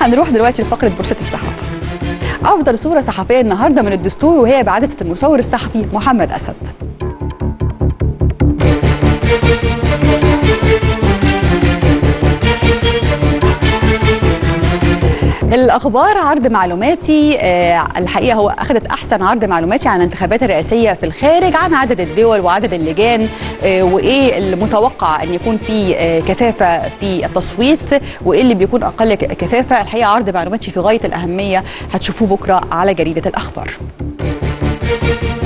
هنروح دلوقتي لفقره بورصه الصحافه افضل صوره صحفيه النهارده من الدستور وهي بعدسه المصور الصحفي محمد اسد الاخبار عرض معلوماتي آه، الحقيقه هو اخذت احسن عرض معلوماتي عن الانتخابات الرئاسيه في الخارج عن عدد الدول وعدد اللجان آه، وايه المتوقع ان يكون في آه، كثافه في التصويت وايه اللي بيكون اقل ك- كثافه الحقيقه عرض معلوماتي في غايه الاهميه هتشوفوه بكره على جريده الاخبار